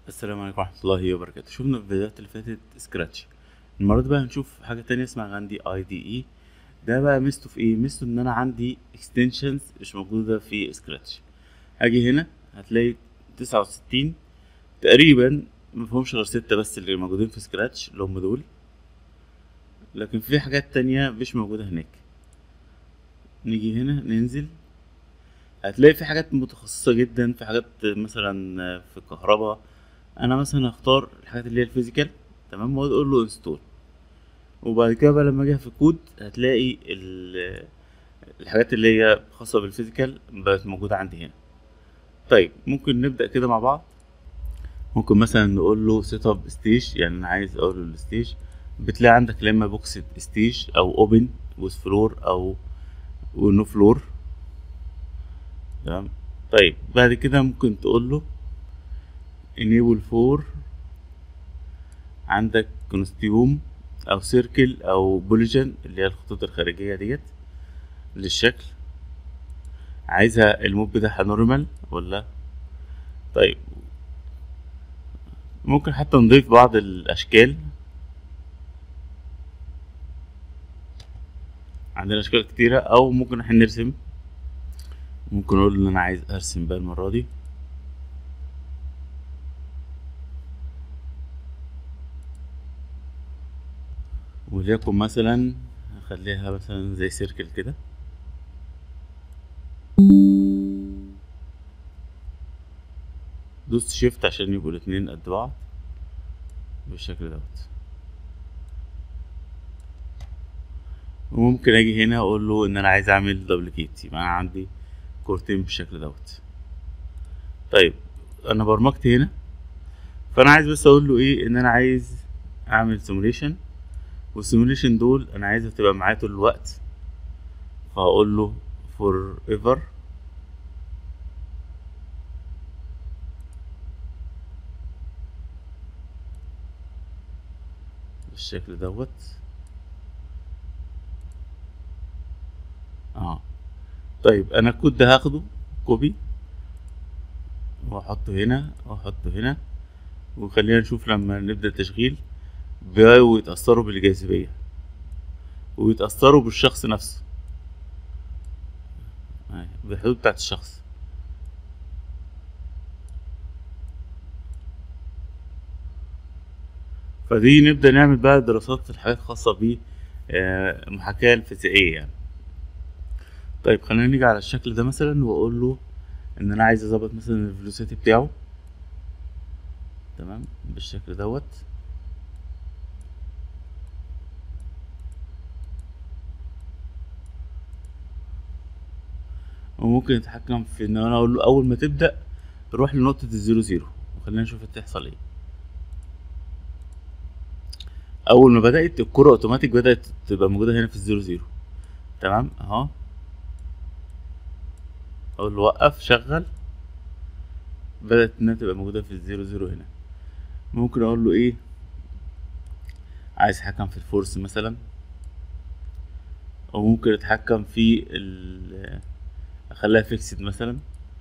السلام عليكم ورحمة الله وبركاته شفنا في الفيديوهات اللي فاتت سكراتش المرة دي بقى هنشوف حاجة تانية اسمها عندي اي دي اي ده بقى ميزته في ايه ميزته ان انا عندي اكستنشنز مش موجودة في سكراتش هاجي هنا هتلاقي تسعة وستين تقريبا مفهومش غير ستة بس اللي موجودين في سكراتش اللي هم دول لكن في حاجات تانية مش موجودة هناك نيجي هنا ننزل هتلاقي في حاجات متخصصة جدا في حاجات مثلا في الكهرباء انا مثلا هختار الحاجات اللي هي الفيزيكال تمام واقول له انستول وبعد كده بقى لما اجي في الكود هتلاقي ال- الحاجات اللي هي خاصة بالفيزيكال بقت موجودة عندي هنا طيب ممكن نبدأ كده مع بعض ممكن مثلا نقول له سيت اب ستيج يعني انا عايز اقول له الستيج بتلاقي عندك يا اما بوكس ستيج او اوبن وذ فلور او نو فلور تمام طيب بعد كده ممكن تقول له enable for عندك كونستيوم او سيركل او بوليجن اللي هي الخطوط الخارجية ديت للشكل عايزها الموب بتاعها نورمال ولا طيب ممكن حتى نضيف بعض الاشكال عندنا اشكال كتيرة او ممكن احنا نرسم ممكن اقول ان انا عايز ارسم بقى المرة دي وليكن مثلا هخليها مثلا زي سيركل كده دوست شيفت عشان يبقوا الاتنين قد بعض بالشكل دوت وممكن اجي هنا اقول له ان انا عايز اعمل دوبليكيت يبقى انا عندي كورتين بالشكل دوت طيب انا برمجت هنا فانا عايز بس اقول له ايه ان انا عايز اعمل سيموليشن والسيموليشن دول انا عايزها تبقى معايا طول الوقت فهقول له فور ايفر بالشكل دوت اه طيب انا الكود ده هاخده كوبي واحطه هنا واحطه هنا وخلينا نشوف لما نبدأ تشغيل بقوا يتأثروا بالجاذبية ويتأثروا بالشخص نفسه أهي، بالحدود بتاعت الشخص فدي نبدأ نعمل بقى دراسات الحاجات الخاصة ب آه، محاكاة الفيزيائية يعني طيب خلينا نيجي على الشكل ده مثلا واقول له ان انا عايز اظبط مثلا الفيلوسيتي بتاعه تمام بالشكل دوت وممكن نتحكم في ان انا اقول له اول ما تبدا روح لنقطه الزيرو زيرو وخلينا نشوف هتحصل ايه اول ما بدات الكره اوتوماتيك بدات تبقى موجوده هنا في الزيرو زيرو تمام اهو اقول له وقف شغل بدات انها تبقى موجوده في الزيرو زيرو هنا ممكن اقول له ايه عايز اتحكم في الفورس مثلا او ممكن اتحكم في ال اخليها فيكسد مثلا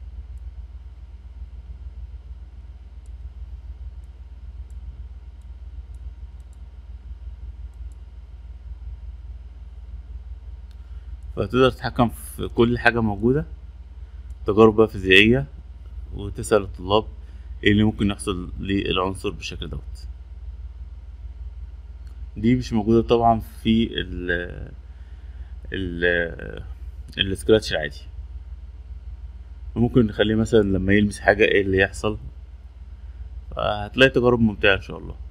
فتقدر تتحكم في كل حاجة موجودة تجارب بقى فيزيائية وتسأل الطلاب ايه اللي ممكن يحصل للعنصر بالشكل دوت دي مش موجودة طبعا في ال ال السكراتش العادي ممكن نخليه مثلا لما يلمس حاجة ايه اللي يحصل هتلاقي تجارب ممتعة ان شاء الله